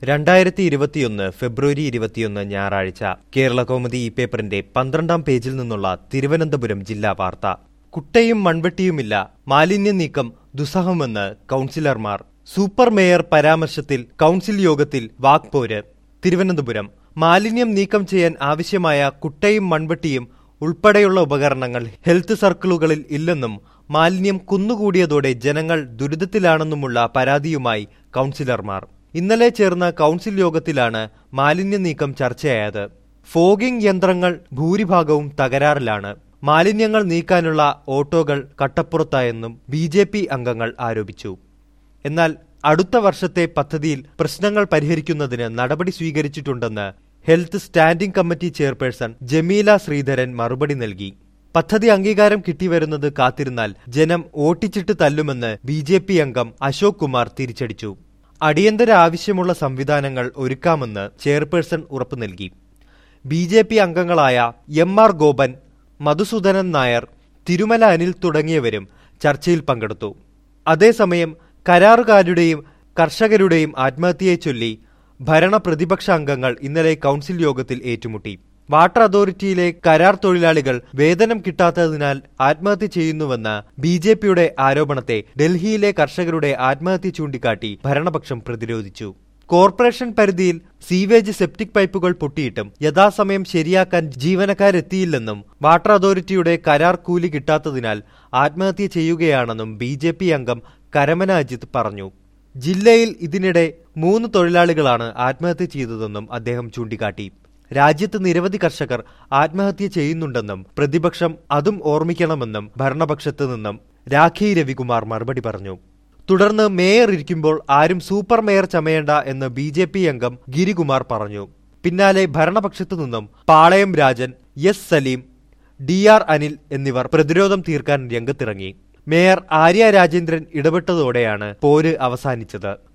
രണ്ടായിരത്തി ഇരുപത്തിയൊന്ന് ഫെബ്രുവരി ഇരുപത്തിയൊന്ന് ഞായറാഴ്ച കേരള കൗമുദി ഈ പേപ്പറിന്റെ പന്ത്രണ്ടാം പേജിൽ നിന്നുള്ള തിരുവനന്തപുരം ജില്ലാ വാർത്ത കുട്ടയും മൺവെട്ടിയുമില്ല മാലിന്യ നീക്കം ദുസ്സഹമെന്ന് കൌൺസിലർമാർ സൂപ്പർ മേയർ പരാമർശത്തിൽ കൌൺസിൽ യോഗത്തിൽ വാക്പോര് തിരുവനന്തപുരം മാലിന്യം നീക്കം ചെയ്യാൻ ആവശ്യമായ കുട്ടയും മൺവെട്ടിയും ഉൾപ്പെടെയുള്ള ഉപകരണങ്ങൾ ഹെൽത്ത് സർക്കിളുകളിൽ ഇല്ലെന്നും മാലിന്യം കുന്നുകൂടിയതോടെ ജനങ്ങൾ ദുരിതത്തിലാണെന്നുമുള്ള പരാതിയുമായി കൌൺസിലർമാർ ഇന്നലെ ചേർന്ന കൌൺസിൽ യോഗത്തിലാണ് മാലിന്യ നീക്കം ചർച്ചയായത് ഫോഗിംഗ് യന്ത്രങ്ങൾ ഭൂരിഭാഗവും തകരാറിലാണ് മാലിന്യങ്ങൾ നീക്കാനുള്ള ഓട്ടോകൾ കട്ടപ്പുറത്തായെന്നും ബി ജെ പി അംഗങ്ങൾ ആരോപിച്ചു എന്നാൽ അടുത്ത വർഷത്തെ പദ്ധതിയിൽ പ്രശ്നങ്ങൾ പരിഹരിക്കുന്നതിന് നടപടി സ്വീകരിച്ചിട്ടുണ്ടെന്ന് health standing committee chairperson Jameela Sreedharan മറുപടി നൽകി പദ്ധതി അംഗീകാരം കിട്ടിവരുന്നത് കാത്തിരുന്നാൽ ജനം ഓട്ടിച്ചിട്ട് തല്ലുമെന്ന് ബി ജെ പി അംഗം അശോക് കുമാർ തിരിച്ചടിച്ചു അടിയന്തര ആവശ്യമുള്ള സംവിധാനങ്ങൾ ഒരുക്കാമെന്ന് ചെയർപേഴ്സൺ ഉറപ്പു നൽകി ബി ജെ പി അംഗങ്ങളായ എം ആർ ഗോപൻ മധുസൂദനൻ നായർ തിരുമല അനിൽ തുടങ്ങിയവരും ചർച്ചയിൽ പങ്കെടുത്തു അതേസമയം കരാറുകാരുടെയും കർഷകരുടെയും ആത്മഹത്യയെ ചൊല്ലി ഭരണ പ്രതിപക്ഷ അംഗങ്ങൾ ഇന്നലെ കൌൺസിൽ യോഗത്തിൽ ഏറ്റുമുട്ടി വാട്ടർ അതോറിറ്റിയിലെ കരാർ തൊഴിലാളികൾ വേതനം കിട്ടാത്തതിനാൽ ആത്മഹത്യ ചെയ്യുന്നുവെന്ന ബി ജെ പിയുടെ ആരോപണത്തെ ഡൽഹിയിലെ കർഷകരുടെ ആത്മഹത്യ ചൂണ്ടിക്കാട്ടി ഭരണപക്ഷം പ്രതിരോധിച്ചു കോർപ്പറേഷൻ പരിധിയിൽ സീവേജ് സെപ്റ്റിക് പൈപ്പുകൾ പൊട്ടിയിട്ടും യഥാസമയം ശരിയാക്കാൻ ജീവനക്കാരെത്തിയില്ലെന്നും വാട്ടർ അതോറിറ്റിയുടെ കരാർ കൂലി കിട്ടാത്തതിനാൽ ആത്മഹത്യ ചെയ്യുകയാണെന്നും ബി ജെ പി അംഗം കരമന അജിത് പറഞ്ഞു ജില്ലയിൽ ഇതിനിടെ മൂന്ന് തൊഴിലാളികളാണ് ആത്മഹത്യ ചെയ്തതെന്നും അദ്ദേഹം ചൂണ്ടിക്കാട്ടി രാജ്യത്ത് നിരവധി കർഷകർ ആത്മഹത്യ ചെയ്യുന്നുണ്ടെന്നും പ്രതിപക്ഷം അതും ഓർമ്മിക്കണമെന്നും ഭരണപക്ഷത്ത് നിന്നും രാഖി രവികുമാർ മറുപടി പറഞ്ഞു തുടർന്ന് മേയർ ഇരിക്കുമ്പോൾ ആരും സൂപ്പർ മേയർ ചമയേണ്ട എന്ന് ബി ജെ പി അംഗം ഗിരികുമാർ പറഞ്ഞു പിന്നാലെ ഭരണപക്ഷത്തു നിന്നും Palayam Rajan S Salim D R Anil എന്നിവർ പ്രതിരോധം തീർക്കാൻ രംഗത്തിറങ്ങി മേയർ ആര്യ രാജേന്ദ്രൻ ഇടപെട്ടതോടെയാണ് പോര് അവസാനിച്ചത്